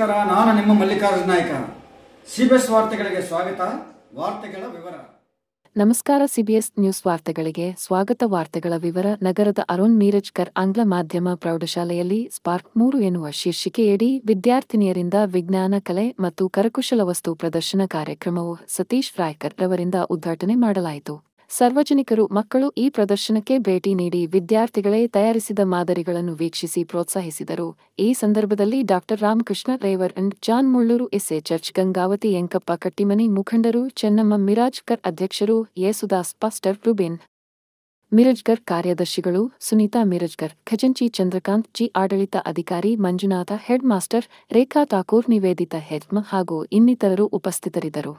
ನಮಸ್ಕಾರ ನಾನು ನಿಮ್ಮ ಮಲ್ಲಿಕಾರ್ಜುನ ನಾಯ್ಕ ಸಿಬಿಎಸ್ ವಾರ್ತೆಗಳಿಗೆ ಸ್ವಾಗತ ವಾರ್ತೆಗಳ ವಿವರ ನಮಸ್ಕಾರ ಸಿಬಿಎಸ್ ನ್ಯೂಸ್ ವಾರ್ತೆಗಳಿಗೆ ಸ್ವಾಗತ ವಾರ್ತೆಗಳ ವಿವರ ನಗರದ ಅರುಣ್ ಮೀರಜ್ಕರ್ ಆಂಗ್ಲ ಮಾಧ್ಯಮ ಪ್ರೌಢಶಾಲೆಯಲ್ಲಿ ಸ್ಪಾರ್ಕ್ ಮೂರು ಎನ್ನುವ ಶೀರ್ಷಿಕೆಯಡಿ ವಿದ್ಯಾರ್ಥಿನಿಯರಿಂದ ವಿಜ್ಞಾನ ಕಲೆ ಮತ್ತು ಕರಕುಶಲ ವಸ್ತು ಪ್ರದರ್ಶನ ಕಾರ್ಯಕ್ರಮವು ಸತೀಶ್ ಫ್ರಾಯ್ಕರ್ ರವರಿಂದ ಉದ್ಘಾಟನೆ ಮಾಡಲಾಯಿತು ಸಾರ್ವಜನಿಕರು ಮಕ್ಕಳು ಈ ಪ್ರದರ್ಶನಕ್ಕೆ ಭೇಟಿ ನೀಡಿ ವಿದ್ಯಾರ್ಥಿಗಳೇ ತಯಾರಿಸಿದ ಮಾದರಿಗಳನ್ನು ವೀಕ್ಷಿಸಿ ಪ್ರೋತ್ಸಾಹಿಸಿದರು ಈ ಸಂದರ್ಭದಲ್ಲಿ doctor Ramakrishna reverend John Mullur SA church Gangavathi Yankappa Kattimani ಮುಖಂಡರು ಚೆನ್ನಮ್ಮ ಮಿರಾಜ್ಕರ್ ಅಧ್ಯಕ್ಷರು ಯೇಸುದಾಸ್ ಪಾಸ್ಟರ್ ರುಬಿನ್ ಮಿರಜ್ಗರ್ ಕಾರ್ಯದರ್ಶಿಗಳು ಸುನೀತಾ ಮಿರಜ್ಗರ್ ಖಜಂಚಿ ಚಂದ್ರಕಾಂತ್ ಜಿ ಆಡಳಿತ ಅಧಿಕಾರಿ ಮಂಜುನಾಥ ಹೆಡ್ ಮಾಸ್ಟರ್ ರೇಖಾ ತಾಕೂರ್ ನಿವೇದಿತ ಹೆಡ್ಮ ಹಾಗೂ ಇನ್ನಿತರರು ಉಪಸ್ಥಿತರಿದ್ದರು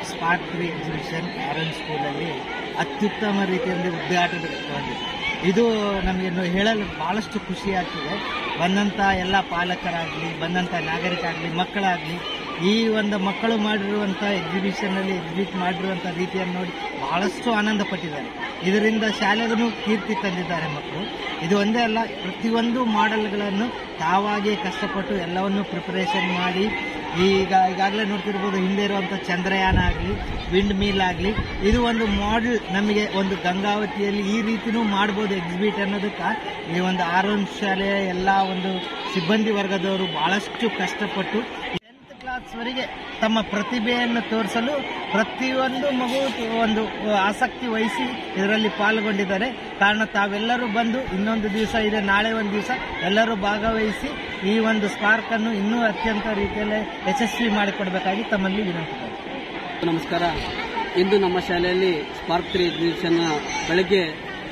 ಸ್ಪಾರ್ಕ್ ತ್ರೀ ಎಕ್ಸಿಬಿಷನ್ ಆರೆಂಜ್ ಸ್ಕೂಲಲ್ಲಿ ಅತ್ಯುತ್ತಮ ರೀತಿಯಲ್ಲಿ ಉದ್ಘಾಟನೆಗೊಂಡಿದೆ ಇದು ನಮಗೆ ಹೇಳಲು ಬಹಳಷ್ಟು ಖುಷಿ ಆಗ್ತದೆ ಬಂದಂಥ ಎಲ್ಲ ಪಾಲಕರಾಗಲಿ ಬಂದಂಥ ನಾಗರಿಕರಾಗಲಿ ಮಕ್ಕಳಾಗಲಿ ಈ ಒಂದು ಮಕ್ಕಳು ಮಾಡಿರುವಂಥ ಎಕ್ಸಿಬಿಷನಲ್ಲಿ ಎಕ್ಸಿಬಿಟ್ ಮಾಡಿರುವಂಥ ರೀತಿಯನ್ನು ನೋಡಿ ಬಹಳಷ್ಟು ಆನಂದ ಪಟ್ಟಿದ್ದಾರೆ ಇದರಿಂದ ಶಾಲೆಗೂ ಕೀರ್ತಿ ತಂದಿದ್ದಾರೆ ಮಕ್ಕಳು ಇದು ಒಂದೇ ಅಲ್ಲ ಪ್ರತಿಯೊಂದು ಮಾಡೆಲ್ಗಳನ್ನು ತಾವಾಗೇ ಕಷ್ಟಪಟ್ಟು ಎಲ್ಲವನ್ನು ಪ್ರಿಪರೇಷನ್ ಮಾಡಿ ಈಗ ಈಗಾಗಲೇ ನೋಡ್ತಿರ್ಬೋದು ಹಿಂದೆ ಇರುವಂಥ ಚಂದ್ರಯಾನ ಆಗಲಿ ವಿಂಡ್ ಮಿಲ್ ಆಗಲಿ ಇದು ಒಂದು ಮಾಡೆಲ್ ನಮಗೆ ಒಂದು ಗಂಗಾವತಿಯಲ್ಲಿ ಈ ರೀತಿನೂ ಮಾಡ್ಬೋದು ಎಕ್ಸಿಬಿಟ್ ಅನ್ನೋದಕ್ಕೆ ಈ ಒಂದು ಆರೋನ್ ಶಾಲೆಯ ಎಲ್ಲ ಒಂದು ಸಿಬ್ಬಂದಿ ವರ್ಗದವರು ಬಹಳಷ್ಟು ಕಷ್ಟಪಟ್ಟು ಟೆಂತ್ ಕ್ಲಾಸ್ವರೆಗೆ ತಮ್ಮ ಪ್ರತಿಭೆಯನ್ನು ತೋರಿಸಲು ಪ್ರತಿಯೊಂದು ಮಗು ಒಂದು ಆಸಕ್ತಿ ವಹಿಸಿ ಇದರಲ್ಲಿ ಪಾಲ್ಗೊಂಡಿದ್ದಾರೆ ಕಾರಣ ತಾವೆಲ್ಲರೂ ಬಂದು ಇನ್ನೊಂದು ದಿವಸ ಇದೆ ನಾಳೆ ಒಂದು ದಿವಸ ಎಲ್ಲರೂ ಭಾಗವಹಿಸಿ ಈ ಒಂದು ಸ್ಪಾರ್ಕ್ ಅನ್ನು ಇನ್ನೂ ಅತ್ಯಂತ ರೀತಿಯಲ್ಲಿ ಯಶಸ್ವಿ ಮಾಡಿಕೊಡ್ಬೇಕಾಗಿ ತಮ್ಮಲ್ಲಿ ವಿನಂತಿ ನಮಸ್ಕಾರ ಇಂದು ನಮ್ಮ ಶಾಲೆಯಲ್ಲಿ ಸ್ಪಾರ್ಕ್ ತ್ರೀ ಎಕ್ಸಿಬಿಷನ್ ಬೆಳಗ್ಗೆ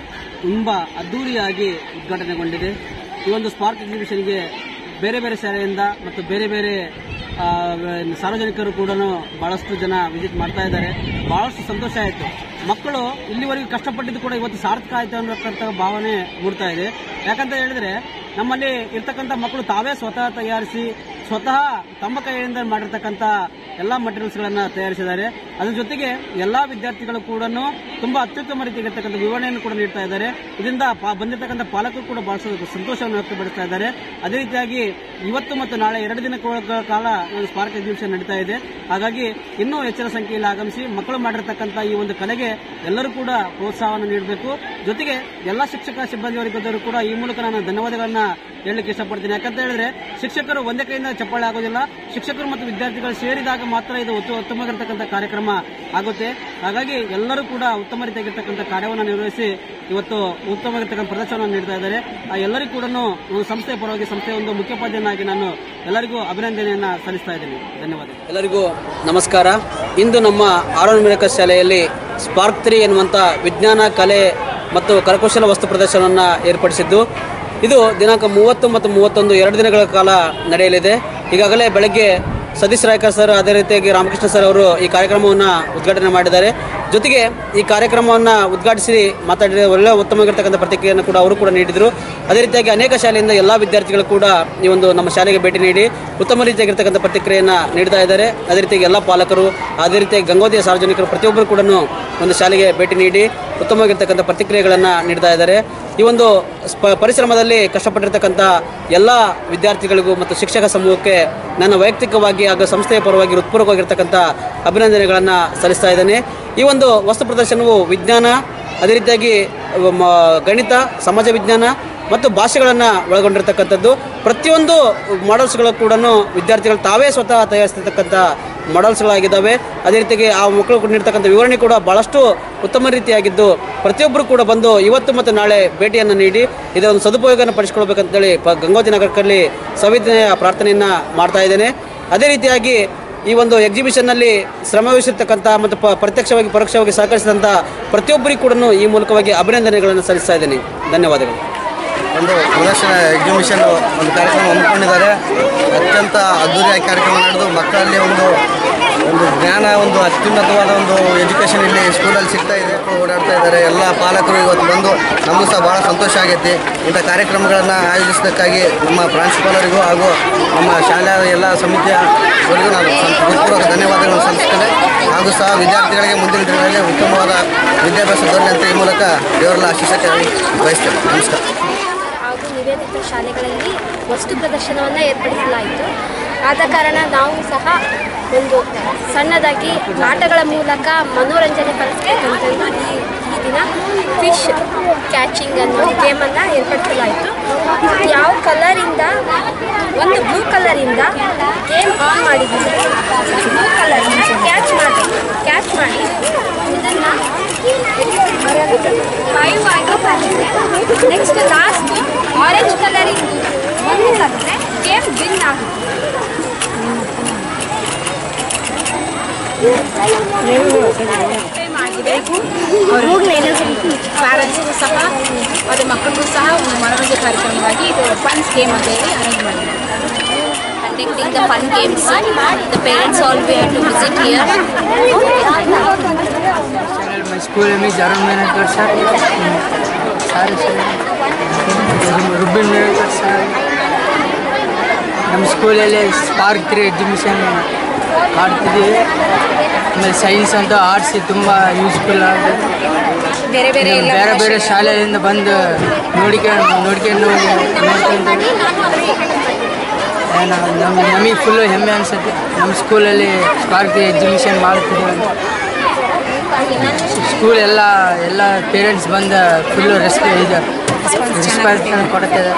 ತುಂಬ ಅದ್ದೂರಿಯಾಗಿ ಉದ್ಘಾಟನೆಗೊಂಡಿದೆ ಈ ಒಂದು ಸ್ಪಾರ್ಕ್ ಎಕ್ಸಿಬಿಷನ್ಗೆ ಬೇರೆ ಬೇರೆ ಶಾಲೆಯಿಂದ ಮತ್ತು ಬೇರೆ ಬೇರೆ ಆ, ಸಾರ್ವಜನಿಕರು ಕೂಡ ಬಹಳಷ್ಟು ಜನ ವಿಸಿಟ್ ಮಾಡ್ತಾ ಇದ್ದಾರೆ ಬಹಳಷ್ಟು ಸಂತೋಷ ಆಯಿತು ಮಕ್ಕಳು ಇಲ್ಲಿವರೆಗೂ ಕಷ್ಟಪಟ್ಟಿದ್ದು ಕೂಡ ಇವತ್ತು ಸಾರ್ಥಕ ಆಯಿತು ಅನ್ನತಕ್ಕಂಥ ಭಾವನೆ ಮೂಡ್ತಾ ಇದೆ ಯಾಕಂತ ಹೇಳಿದ್ರೆ ನಮ್ಮಲ್ಲಿ ಇರ್ತಕ್ಕಂಥ ಮಕ್ಕಳು ತಾವೇ ಸ್ವತಃ ತಯಾರಿಸಿ ಸ್ವತಃ ತಮ್ಮ ಕೈಯಿಂದ ಮಾಡಿರ್ತಕ್ಕಂಥ ಎಲ್ಲ ಮಟೀರಿಯಲ್ಸ್ಗಳನ್ನು ತಯಾರಿಸಿದ್ದಾರೆ ಅದ್ರ ಜೊತೆಗೆ ಎಲ್ಲಾ ವಿದ್ಯಾರ್ಥಿಗಳು ಕೂಡ ತುಂಬಾ ಅತ್ಯುತ್ತಮ ರೀತಿಯಾಗಿರ್ತಕ್ಕಂಥ ವಿವರಣೆಯನ್ನು ಕೂಡ ನೀಡ್ತಾ ಇದ್ದಾರೆ ಇದರಿಂದ ಪಾ- ಬಂದಿರತಕ್ಕಂಥ ಪಾಲಕರು ಕೂಡ ಬಹಳ ಸಂತೋಷವನ್ನು ವ್ಯಕ್ತಪಡಿಸ್ತಾ ಇದ್ದಾರೆ ಅದೇ ರೀತಿಯಾಗಿ ಇವತ್ತು ಮತ್ತು ನಾಳೆ ಎರಡು ದಿನಗಳ ಕಾಲ ಒಂದು ಸ್ಪಾರ್ಕ್ ಎಕ್ಸಿಬಿಷನ್ ನಡೀತಾ ಇದೆ ಹಾಗಾಗಿ ಇನ್ನೂ ಹೆಚ್ಚಿನ ಸಂಖ್ಯೆಯಲ್ಲಿ ಆಗಮಿಸಿ ಮಕ್ಕಳು ಮಾಡಿರ್ತಕ್ಕಂಥ ಈ ಒಂದು ಕಲೆಗೆ ಎಲ್ಲರೂ ಕೂಡ ಪ್ರೋತ್ಸಾಹವನ್ನು ನೀಡಬೇಕು ಜೊತೆಗೆ ಎಲ್ಲ ಶಿಕ್ಷಕ ಸಿಬ್ಬಂದಿ ವರ್ಗದವರು ಕೂಡ ಈ ಮೂಲಕ ನಾನು ಧನ್ಯವಾದಗಳನ್ನ ಹೇಳಲಿಕ್ಕೆ ಇಷ್ಟಪಡ್ತೀನಿ ಯಾಕಂತ ಹೇಳಿದ್ರೆ ಶಿಕ್ಷಕರು ಒಂದೇ ಕೈಯಿಂದ ಚಪ್ಪಾಳೆ ಆಗೋದಿಲ್ಲ ಶಿಕ್ಷಕರು ಮತ್ತು ವಿದ್ಯಾರ್ಥಿಗಳು ಸೇರಿದಾಗ ಮಾತ್ರ ಇದು ಉತ್ತ- ಉತ್ತಮವಾಗಿರ್ತಕ್ಕಂಥ ಕಾರ್ಯಕ್ರಮ ಆಗುತ್ತೆ ಹಾಗಾಗಿ ಎಲ್ಲರೂ ಕೂಡ ಉತ್ತಮ ರೀತಿಯಾಗಿರ್ತಕ್ಕಂಥ ಕಾರ್ಯವನ್ನು ನಿರ್ವಹಿಸಿ ಇವತ್ತು ಉತ್ತಮವಾಗಿರ್ತಕ್ಕಂಥ ಪ್ರದರ್ಶನವನ್ನು ನೀಡ್ತಾ ಇದ್ದಾರೆ ಆ ಎಲ್ಲರಿಗೂ ಕೂಡ ಒಂದು ಸಂಸ್ಥೆಯ ಪರವಾಗಿ ಸಂಸ್ಥೆಯ ಒಂದು ಮುಖ್ಯೋಪಾಧ್ಯಾಯನಾಗಿ ನಾನು ಎಲ್ಲರಿಗೂ ಅಭಿನಂದನೆಯನ್ನ ಸಲ್ಲಿಸ್ತಾ ಇದ್ದೀನಿ ಧನ್ಯವಾದ ಎಲ್ಲರಿಗೂ ನಮಸ್ಕಾರ ಇಂದು ನಮ್ಮ ಆರೋನ್ ಮಿರಕ ಶಾಲೆಯಲ್ಲಿ ಸ್ಪಾರ್ಕ್ ತ್ರೀ ಎನ್ನುವಂಥ ವಿಜ್ಞಾನ ಕಲೆ ಮತ್ತು ಕರಕುಶಲ ವಸ್ತು ಪ್ರದರ್ಶನವನ್ನು ಏರ್ಪಡಿಸಿದ್ದು ಇದು ದಿನಾಂಕ ಮೂವತ್ತು ಮತ್ತು ಮೂವತ್ತೊಂದು ಎರಡು ದಿನಗಳ ಕಾಲ ನಡೆಯಲಿದೆ ಈಗಾಗಲೇ ಬೆಳಗ್ಗೆ ಸತೀಶ್ ರಾಯ್ಕರ್ ಸರ್ ಅದೇ ರೀತಿಯಾಗಿ ರಾಮಕೃಷ್ಣ ಸರ್ ಅವರು ಈ ಕಾರ್ಯಕ್ರಮವನ್ನು ಉದ್ಘಾಟನೆ ಮಾಡಿದ್ದಾರೆ ಜೊತೆಗೆ ಈ ಕಾರ್ಯಕ್ರಮವನ್ನು ಉದ್ಘಾಟಿಸಿ ಮಾತಾಡಿದ ಒಳ್ಳೆಯ ಉತ್ತಮವಾಗಿರ್ತಕ್ಕಂಥ ಪ್ರತಿಕ್ರಿಯೆಯನ್ನು ಕೂಡ ಅವರು ಕೂಡ ನೀಡಿದರು ಅದೇ ರೀತಿಯಾಗಿ ಅನೇಕ ಶಾಲೆಯಿಂದ ಎಲ್ಲ ವಿದ್ಯಾರ್ಥಿಗಳು ಕೂಡ ಈ ಒಂದು ನಮ್ಮ ಶಾಲೆಗೆ ಭೇಟಿ ನೀಡಿ ಉತ್ತಮ ರೀತಿಯಾಗಿರ್ತಕ್ಕಂಥ ಪ್ರತಿಕ್ರಿಯೆಯನ್ನು ನೀಡ್ತಾ ಇದ್ದಾರೆ ಅದೇ ರೀತಿಯಾಗಿ ಎಲ್ಲ ಪಾಲಕರು ಅದೇ ರೀತಿಯಾಗಿ ಗಂಗೋದಿಯ ಸಾರ್ವಜನಿಕರು ಪ್ರತಿಯೊಬ್ಬರು ಕೂಡ ಒಂದು ಶಾಲೆಗೆ ಭೇಟಿ ನೀಡಿ ಉತ್ತಮವಾಗಿರ್ತಕ್ಕಂಥ ಪ್ರತಿಕ್ರಿಯೆಗಳನ್ನು ನೀಡ್ತಾ ಇದ್ದಾರೆ ಈ ಒಂದು ಸ್ಪ ಪರಿಶ್ರಮದಲ್ಲಿ ಕಷ್ಟಪಟ್ಟಿರ್ತಕ್ಕಂಥ ಎಲ್ಲ ವಿದ್ಯಾರ್ಥಿಗಳಿಗೂ ಮತ್ತು ಶಿಕ್ಷಕ ಸಮೂಹಕ್ಕೆ ನನ್ನ ವೈಯಕ್ತಿಕವಾಗಿ ಹಾಗೂ ಸಂಸ್ಥೆಯ ಪರವಾಗಿ ಹೃತ್ಪೂರ್ವಕವಾಗಿರ್ತಕ್ಕಂಥ ಅಭಿನಂದನೆಗಳನ್ನು ಸಲ್ಲಿಸ್ತಾ ಇದ್ದೇನೆ ಈ ಒಂದು ವಸ್ತು ಪ್ರದರ್ಶನವು ವಿಜ್ಞಾನ ಅದೇ ರೀತಿಯಾಗಿ ಮ- ಗಣಿತ ಸಮಾಜ ವಿಜ್ಞಾನ ಮತ್ತು ಭಾಷೆಗಳನ್ನು ಒಳಗೊಂಡಿರ್ತಕ್ಕಂಥದ್ದು ಪ್ರತಿಯೊಂದು ಮಾಡಲ್ಸ್ಗಳು ಕೂಡ ವಿದ್ಯಾರ್ಥಿಗಳು ತಾವೇ ಸ್ವತಃ ತಯಾರಿಸಿರ್ತಕ್ಕಂಥ ಮಾಡಲ್ಸ್ಗಳಾಗಿದ್ದಾವೆ ಅದೇ ರೀತಿಯಾಗಿ ಆ ಮಕ್ಕಳು ಕೂಡ ನೀಡ್ತಕ್ಕಂಥ ವಿವರಣೆ ಕೂಡ ಬಹಳಷ್ಟು ಉತ್ತಮ ರೀತಿಯಾಗಿದ್ದು ಪ್ರತಿಯೊಬ್ಬರು ಕೂಡ ಬಂದು ಇವತ್ತು ಮತ್ತು ನಾಳೆ ಭೇಟಿಯನ್ನು ನೀಡಿ ಇದರ ಒಂದು ಸದುಪಯೋಗವನ್ನು ಪಡಿಸ್ಕೊಳ್ಬೇಕಂತೇಳಿ ಪ ಗಂಗೋತ್ರಿ ನಗರದಲ್ಲಿ ಸವಿನಯ ಪ್ರಾರ್ಥನೆಯನ್ನು ಮಾಡ್ತಾ ಇದ್ದೇನೆ ಅದೇ ರೀತಿಯಾಗಿ ಈ ಒಂದು ಎಕ್ಸಿಬಿಷನ್ನಲ್ಲಿ ಶ್ರಮವಹಿಸಿರ್ತಕ್ಕಂಥ ಮತ್ತು ಪ ಪ್ರತ್ಯಕ್ಷವಾಗಿ ಪರೋಕ್ಷವಾಗಿ ಸಹಕರಿಸಿದಂಥ ಪ್ರತಿಯೊಬ್ಬರಿಗೂ ಕೂಡ ಈ ಮೂಲಕವಾಗಿ ಅಭಿನಂದನೆಗಳನ್ನು ಸಲ್ಲಿಸ್ತಾ ಇದ್ದೇನೆ ಧನ್ಯವಾದಗಳು ಒಂದು ಪ್ರದರ್ಶನ ಎಕ್ಸಿಬಿಷನ್ ಒಂದು ಕಾರ್ಯಕ್ರಮ ಹಮ್ಮಿಕೊಂಡಿದ್ದಾರೆ ಅತ್ಯಂತ ಅದ್ದೂರಿಯಾಗಿ ಕಾರ್ಯಕ್ರಮ ನಡೆದು ಮಕ್ಕಳಲ್ಲಿ ಒಂದು ಒಂದು ಜ್ಞಾನ ಒಂದು ಅತ್ಯುನ್ನತವಾದ ಒಂದು ಎಜುಕೇಷನ್ ಇಲ್ಲಿ ಸ್ಕೂಲಲ್ಲಿ ಸಿಗ್ತಾ ಇದೆ ಮಕ್ಕಳು ಓಡಾಡ್ತಾ ಇದ್ದಾರೆ ಎಲ್ಲ ಪಾಲಕರು ಇವತ್ತು ಬಂದು ನಮಗೂ ಸಹ ಭಾಳ ಸಂತೋಷ ಆಗೈತಿ ಇಂಥ ಕಾರ್ಯಕ್ರಮಗಳನ್ನು ಆಯೋಜಿಸೋದಕ್ಕಾಗಿ ನಮ್ಮ ಪ್ರಾಂಶುಪಾಲರಿಗೂ ಹಾಗೂ ನಮ್ಮ ಶಾಲೆಯ ಎಲ್ಲ ಸಮಿತಿಯವರಿಗೂ ನಾನು ಸಂ- ಹೃತ್ಪೂರ್ವಕ ಧನ್ಯವಾದಗಳನ್ನು ಸಲ್ಲಿಸ್ತೇನೆ ಹಾಗೂ ಸಹ ವಿದ್ಯಾರ್ಥಿಗಳಿಗೆ ಮುಂದಿನ ದಿನಗಳಲ್ಲಿ ಉತ್ತಮವಾದ ವಿದ್ಯಾಭ್ಯಾಸ ದೊರಲಿ ಅಂತ ಈ ಮೂಲಕ ದೇವರೆಲ್ಲ ಆಶಿಸಕ್ಕೆ ಬಯಸ್ತೇನೆ ನಮಸ್ಕಾರ ಹಾಗೂ ನಿವೇದಿತ ಶಾಲೆಗಳಲ್ಲಿ ವಸ್ತು ಪ್ರದರ್ಶನವನ್ನು ಏರ್ಪಡಿಸಲಾಯಿತು ಆದ ಕಾರಣ ನಾವು ಸಹ ಒಂದು ಸಣ್ಣದಾಗಿ ಆಟಗಳ ಮೂಲಕ ಮನೋರಂಜನೆ ಪಡಿಸಬೇಕಂತಂದು ಈ ಈ ದಿನ ಫಿಶ್ ಕ್ಯಾಚಿಂಗ್ ಅನ್ನೋ ಗೇಮನ್ನು ಏರ್ಪಡಿಸಲಾಯಿತು ಇದು ಯಾವ ಕಲರಿಂದ ಒಂದು ಬ್ಲೂ ಕಲರಿಂದ ಗೇಮ್ ಆನ್ ಮಾಡಿದ್ದೀವಿ ಬ್ಲೂ ಕಲರಿಂದ ಕ್ಯಾಚ್ ಮಾಡಬೇಕು ಕ್ಯಾಚ್ ಮಾಡಿ ಇದನ್ನು ಫೈವ್ ಆಗಿ ಬಂದಿದೆ ನೆಕ್ಸ್ಟ್ ಲಾಸ್ಟ್ ಆರೆಂಜ್ ಕಲರ್ ಒಂದು ಸತ್ತೆ ಗೇಮ್ ವಿನ್ ಆಗುತ್ತೆ ಪ್ಯಾರೆಂಟ್ಸ್ಗೂ ಸಹ ಮತ್ತು ಮಕ್ಕಳಿಗೂ ಸಹ ಒಂದು ಮನೋರಂಜನೆ ಕಾರ್ಯಕ್ರಮವಾಗಿ ಇದು ಫನ್ಸ್ ಗೇಮ್ ಅಂತ ಹೇಳಿ ಅರೇಂಜ್ ಮಾಡಿದ್ದಾರೆ conducting the fun games. The parents all we have to visit here. My school name is Arun Menakar sir. Sorry sir. Rubin Melkar sir ನಮ್ಮ ಸ್ಕೂಲಲ್ಲಿ ಸ್ಪಾರ್ಕ್ ತ್ರೀ ಎಕ್ಸಿಬಿಷನ್ ಮಾಡ್ತಿದ್ದೀವಿ ಆಮೇಲೆ ಸೈನ್ಸ್ ಅಂತ ಆರ್ಟ್ಸ್ ತುಂಬ ಯೂಸ್ಫುಲ್ ಆಗಿದೆ ಬೇರೆ ಬೇರೆ ಎಲ್ಲ ಬೇರೆ ಬೇರೆ ಶಾಲೆಯಿಂದ ಬಂದು ನೋಡಿಕೊಂಡು ನೋಡ್ಕೊಂಡು ಹೋಗಿ ನೋಡ್ಕೊಂಡು ನಮ್ಮ ನಮಗೆ ಫುಲ್ಲು ಹೆಮ್ಮೆ ಅನಿಸುತ್ತೆ ನಮ್ಮ ಸ್ಕೂಲಲ್ಲಿ ಸ್ಪಾರ್ಕ್ ತ್ರೀ ಎಕ್ಸಿಬಿಷನ್ ಮಾಡ್ತಿದ್ದೀವಿ ಅಂತ ಸ್ಕೂಲ್ ಎಲ್ಲ ಎಲ್ಲ ಪೇರೆಂಟ್ಸ್ ಬಂದು ಫುಲ್ಲು ರೆಸ್ಪೆ ಇದು ರೆಸ್ಪಾನ್ಸ್ ಕೊಡ್ತಾರೆ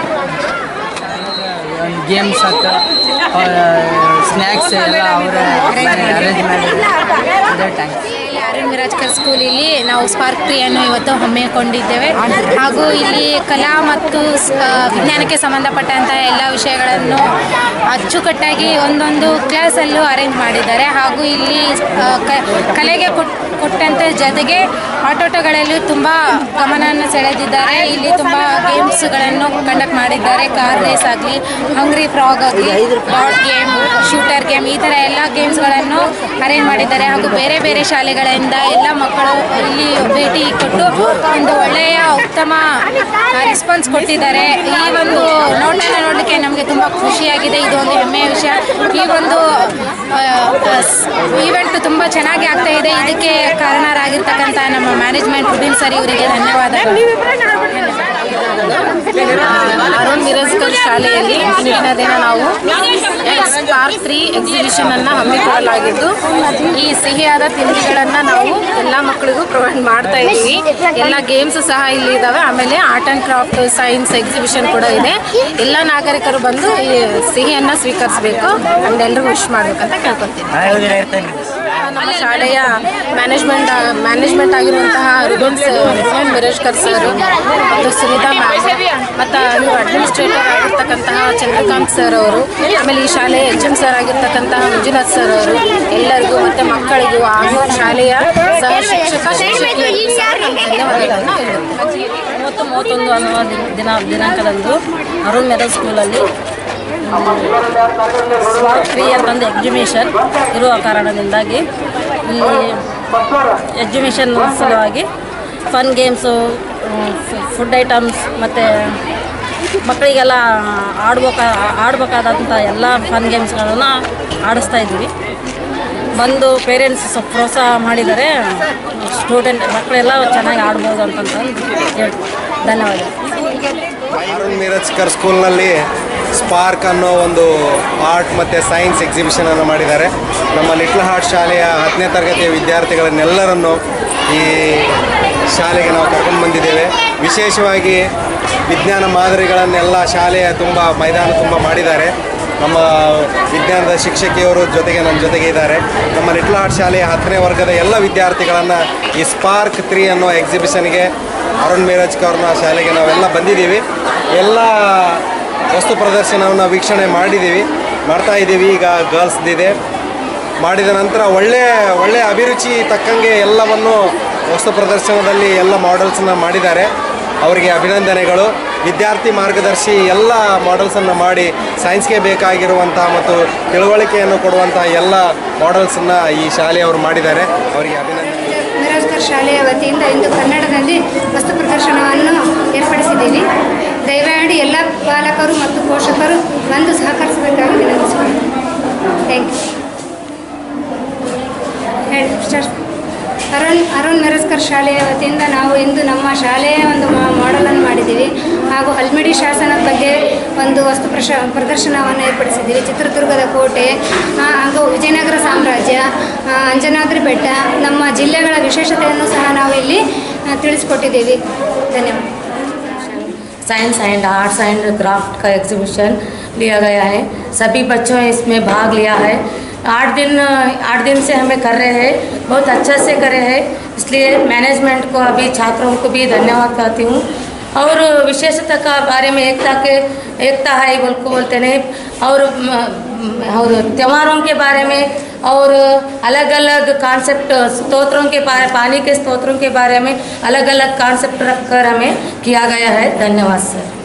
ಒಂದು ಗೇಮ್ಸ್ ಆತ ಸ್ನ್ಯಾಕ್ಸ್ ಎಲ್ಲ ಅವರ ಅರೇಂಜ್ ಮಾಡಿದ್ದಾರೆ ಅದೇ ಥ್ಯಾಂಕ್ಸ್ ಅರುಣ್ ವಿರಾಜ್ಕರ್ ಸ್ಕೂಲಲ್ಲಿ ನಾವು ಸ್ಪಾರ್ಕ್ ಟ್ರೀಯನ್ನು ಇವತ್ತು ಹಮ್ಮಿಕೊಂಡಿದ್ದೇವೆ ಹಾಗೂ ಇಲ್ಲಿ ಕಲಾ ಮತ್ತು ಸ್- ಆ, ವಿಜ್ಞಾನಕ್ಕೆ ಸಂಬಂಧಪಟ್ಟಂತಹ ಎಲ್ಲ ವಿಷಯಗಳನ್ನು ಅಚ್ಚುಕಟ್ಟಾಗಿ ಒಂದೊಂದು ಕ್ಲಾಸಲ್ಲೂ ಅರೇಂಜ್ ಮಾಡಿದ್ದಾರೆ ಹಾಗೂ ಇಲ್ಲಿ ಆ, ಕ- ಕಲೆಗೆ ಕೊಟ್ ಕೊಟ್ಟಂತೆ ಜೊತೆಗೆ ಆಟೋಟಗಳಲ್ಲೂ ತುಂಬ ಗಮನವನ್ನು ಸೆಳೆದಿದ್ದಾರೆ ಇಲ್ಲಿ ತುಂಬ ಗೇಮ್ಸ್ಗಳನ್ನು ಕಂಡಕ್ಟ್ ಮಾಡಿದ್ದಾರೆ ಕಾರ್ ರೇಸ್ ಆಗಲಿ ಹಂಗ್ರಿ ಫ್ರಾಗ್ ಆಗಲಿ ಡಾಟ್ ಗೇಮ್ ಶೂಟರ್ ಗೇಮ್ ಈ ಥರ ಎಲ್ಲ ಗೇಮ್ಸ್ಗಳನ್ನು ಅರೇಂಜ್ ಮಾಡಿದ್ದಾರೆ ಹಾಗೂ ಬೇರೆ ಬೇರೆ ಶಾಲೆಗಳಿಂದ ಎಲ್ಲ ಮಕ್ಕಳು ಇಲ್ಲಿ ಭೇಟಿ ಕೊಟ್ಟು ಒಂದು ಒಳ್ಳೆಯ ಉತ್ತಮ ರೆಸ್ಪಾನ್ಸ್ ಕೊಟ್ಟಿದ್ದಾರೆ ಈ ಒಂದು ನೋಟನ ನೋಡಲಿಕ್ಕೆ ನಮಗೆ ತುಂಬ ಖುಷಿಯಾಗಿದೆ ಇದು ಒಂದು ಹೆಮ್ಮೆಯ ವಿಷಯ ಈ ಒಂದು ಈವೆಂಟ್ ತುಂಬ ಚೆನ್ನಾಗಿ ಆಗ್ತಾ ಇದೆ ಇದಕ್ಕೆ ಕಾರಣರಾಗಿರ್ತಕ್ಕಂಥ ನಮ್ಮ ಮ್ಯಾನೇಜ್ಮೆಂಟ್ ರುಬಿನ್ ಸರ್ ಇವರಿಗೆ ಧನ್ಯವಾದಗಳು ಅರುಣ್ ಮಿರಜ್ಕರ್ ಶಾಲೆಯಲ್ಲಿ ಇಂದಿನ ದಿನ ನಾವು ಸ್ಪಾರ್ಕ್ ತ್ರೀ ಎಕ್ಸಿಬಿಷನ್ ಅನ್ನ ಹಮ್ಮಿಕೊಳ್ಳಲಾಗಿದ್ದು ಈ ಸಿಹಿಯಾದ ತಿಂಡಿಗಳನ್ನ ನಾವು ಎಲ್ಲ ಮಕ್ಕಳಿಗೂ ಪ್ರೊವೈಡ್ ಮಾಡ್ತಾ ಇದ್ದೀವಿ ಎಲ್ಲ ಗೇಮ್ಸ್ ಸಹ ಇಲ್ಲಿ ಇದಾವೆ ಆಮೇಲೆ art and craft science exhibition ಕೂಡ ಇದೆ ಎಲ್ಲ ನಾಗರಿಕರು ಬಂದು ಈ ಸಿಹಿಯನ್ನ ಸ್ವೀಕರಿಸಬೇಕು ಅಂಡ್ ಎಲ್ರಿಗೂ ವಿಶ್ ಮಾಡ್ಬೇಕಂತ ಕೇಳ್ಕೊತೀನಿ ನಮ್ಮ ಶಾಲೆಯ ಮ್ಯಾನೇಜ್ಮೆಂಟ್ ಮ್ಯಾನೇಜ್ಮೆಂಟ್ ಆಗಿರುವಂತಹ ರುಬನ್ ರುಬನ್ ಮಿರೇಶ್ಕರ್ ಸರ್ ಮತ್ತು ಸುನೀತಾ ಮ್ಯಾಮ್ ಮತ್ತು ಇವರು ಅಡ್ಮಿನಿಸ್ಟ್ರೇಟರ್ ಆಗಿರ್ತಕ್ಕಂತಹ ಚಂದ್ರಕಾಂತ್ ಸರ್ ಅವರು ಆಮೇಲೆ ಈ ಶಾಲೆಯ ಎಚ್ ಎಂ ಸರ್ ಆಗಿರ್ತಕ್ಕಂತಹ ಮಂಜುನಾಥ್ ಸರ್ ಅವರು ಎಲ್ಲರಿಗೂ ಮತ್ತು ಮಕ್ಕಳಿಗೂ ಹಾಗೂ ಶಾಲೆಯ ಸಹ ಶಿಕ್ಷಕ ಶಿಕ್ಷಕಿಯರಿಗೂ ಸಹ ನಮ್ಮ ಧನ್ಯವಾದಗಳನ್ನ ಹೇಳ್ತೀನಿ. ಮೂವತ್ತು ಮೂವತ್ತೊಂದು ಅನ್ನುವ ದಿನ- ದಿನ ದಿನಾಂಕದಂದು ಅರುಣ್ ಮೆಡಲ್ ಸ್ಕೂಲಲ್ಲಿ ಸ್ಮಾರ್ಟ್ ಫ್ರೀ ಅಂತ ಒಂದು ಎಕ್ಸಿಬಿಷನ್ ಇರುವ ಕಾರಣದಿಂದಾಗಿ ಈ ಎಕ್ಸಿಬಿಷನ್ ಸಲುವಾಗಿ ಫನ್ ಗೇಮ್ಸು ಫುಡ್ ಐಟಮ್ಸ್ ಮತ್ತು ಮಕ್ಕಳಿಗೆಲ್ಲ ಆಡ್ಬೇಕ ಆಡಬೇಕಾದಂಥ ಎಲ್ಲ ಫನ್ ಗೇಮ್ಸ್ಗಳನ್ನು ಆಡಿಸ್ತಾ ಇದ್ದೀವಿ ಬಂದು ಪೇರೆಂಟ್ಸ್ ಸ್ವಲ್ಪ ಪ್ರೋತ್ಸಾಹ ಮಾಡಿದರೆ ಸ್ಟೂಡೆಂಟ್ ಮಕ್ಕಳೆಲ್ಲ ಚೆನ್ನಾಗಿ ಆಡ್ಬೋದು ಅಂತಂತಂದು ಹೇಳ್ತೀನಿ ಧನ್ಯವಾದ ಅರುಣ್ ಮಿರಜ್ಕರ್ ಸ್ಕೂಲ್ನಲ್ಲಿ ಸ್ಪಾರ್ಕ್ ಅನ್ನೋ ಒಂದು ಆರ್ಟ್ ಮತ್ತು ಸೈನ್ಸ್ ಎಕ್ಸಿಬಿಷನನ್ನು ಮಾಡಿದ್ದಾರೆ ನಮ್ಮ ಲಿಟ್ಲ್ ಹಾರ್ಟ್ ಶಾಲೆಯ ಹತ್ತನೇ ತರಗತಿಯ ವಿದ್ಯಾರ್ಥಿಗಳನ್ನೆಲ್ಲರನ್ನು ಈ ಶಾಲೆಗೆ ನಾವು ಕರ್ಕೊಂಡು ಬಂದಿದ್ದೇವೆ ವಿಶೇಷವಾಗಿ ವಿಜ್ಞಾನ ಮಾದರಿಗಳನ್ನೆಲ್ಲ ಶಾಲೆಯ ತುಂಬ ಮೈದಾನ ತುಂಬ ಮಾಡಿದ್ದಾರೆ ನಮ್ಮ ವಿಜ್ಞಾನದ ಶಿಕ್ಷಕಿಯವರು ಜೊತೆಗೆ ನಮ್ಮ ಜೊತೆಗೆ ಇದ್ದಾರೆ ನಮ್ಮ ಲಿಟ್ಲ್ ಹಾರ್ಟ್ ಶಾಲೆಯ ಹತ್ತನೇ ವರ್ಗದ ಎಲ್ಲ ವಿದ್ಯಾರ್ಥಿಗಳನ್ನು ಈ ಸ್ಪಾರ್ಕ್ ತ್ರೀ ಅನ್ನೋ ಎಕ್ಸಿಬಿಷನ್ಗೆ ಅರುಣ್ ಮೇರಜ್ಕ ಅವ್ರನ್ನ ಶಾಲೆಗೆ ನಾವೆಲ್ಲ ಬಂದಿದ್ದೀವಿ ಎಲ್ಲ ವಸ್ತು ಪ್ರದರ್ಶನವನ್ನು ವೀಕ್ಷಣೆ ಮಾಡಿದ್ದೀವಿ ಮಾಡ್ತಾ ಇದ್ದೀವಿ ಈಗ ಗರ್ಲ್ಸ್ದಿದೆ ಮಾಡಿದ ನಂತರ ಒಳ್ಳೆಯ ಒಳ್ಳೆಯ ಅಭಿರುಚಿ ತಕ್ಕಂಗೆ ಎಲ್ಲವನ್ನು ವಸ್ತು ಪ್ರದರ್ಶನದಲ್ಲಿ ಎಲ್ಲ ಮಾಡೆಲ್ಸನ್ನು ಮಾಡಿದ್ದಾರೆ ಅವರಿಗೆ ಅಭಿನಂದನೆಗಳು ವಿದ್ಯಾರ್ಥಿ ಮಾರ್ಗದರ್ಶಿ ಎಲ್ಲ ಮಾಡೆಲ್ಸನ್ನು ಮಾಡಿ ಸೈನ್ಸ್ಗೆ ಬೇಕಾಗಿರುವಂತಹ ಮತ್ತು ತಿಳುವಳಿಕೆಯನ್ನು ಕೊಡುವಂತಹ ಎಲ್ಲ ಮಾಡೆಲ್ಸನ್ನು ಈ ಶಾಲೆಯವರು ಮಾಡಿದ್ದಾರೆ ಅವರಿಗೆ ಅಭಿನಂದನೆ ಮಿರಾಜ್ಕರ್ ಶಾಲೆಯ ವತಿಯಿಂದ ಇಂದು ಕನ್ನಡದಲ್ಲಿ ವಸ್ತು ಪ್ರದರ್ಶನವನ್ನು ಏರ್ಪಡಿಸಿದ್ದೀವಿ ದಯಮಾಡಿ ಎಲ್ಲ ಪಾಲಕರು ಮತ್ತು ಪೋಷಕರು ಬಂದು ಸಹಕರಿಸಬೇಕಾಗಿ ವಿನಂತಿಸಿಕೊಳ್ಳಿ ಥ್ಯಾಂಕ್ ಯು ಹೇಳಿ ಸ್ಟಾರ್ಟ್ ಅರುಣ್ ಅರುಣ್ ಮಿರಸ್ಕರ್ ಶಾಲೆಯ ವತಿಯಿಂದ ನಾವು ಇಂದು ನಮ್ಮ ಶಾಲೆಯ ಒಂದು ಮಾಡೆಲನ್ನು ಮಾಡಿದ್ದೀವಿ ಹಾಗೂ ಹಲ್ಮಿಡಿ ಶಾಸನದ ಬಗ್ಗೆ ಒಂದು ವಸ್ತು ಪ್ರಶ ಪ್ರದರ್ಶನವನ್ನು ಏರ್ಪಡಿಸಿದ್ದೀವಿ ಚಿತ್ರದುರ್ಗದ ಕೋಟೆ ಆ, ಹಾಗೂ ವಿಜಯನಗರ ಸಾಮ್ರಾಜ್ಯ ಆ, ಅಂಜನಾದ್ರಿ ಬೆಟ್ಟ ನಮ್ಮ ಜಿಲ್ಲೆಗಳ ವಿಶೇಷತೆಯನ್ನು ಸಹ ನಾವು ಇಲ್ಲಿ ಆ, ತಿಳಿಸ್ಕೊಟ್ಟಿದ್ದೀವಿ ಧನ್ಯವಾದ science and arts and craft का एग्जीबिशन लिया गया है सभी बच्चों ने इसमें भाग लिया है आठ दिन आठ दिन से हमें कर रहे हैं बहुत अच्छा से करे हैं इसलिए मैनेजमेंट को अभी छात्रों को भी धन्यवाद कहती हूँ और विशेषता का बारे में एकता के एकता है बोल को बोलते नहीं और म, और त्योहारों के बारे में और अलग अलग कॉन्सेप्ट स्तोत्रों के बारे पानी के स्तोत्रों के बारे में अलग अलग कॉन्सेप्ट रखकर हमें किया गया है धन्यवाद सर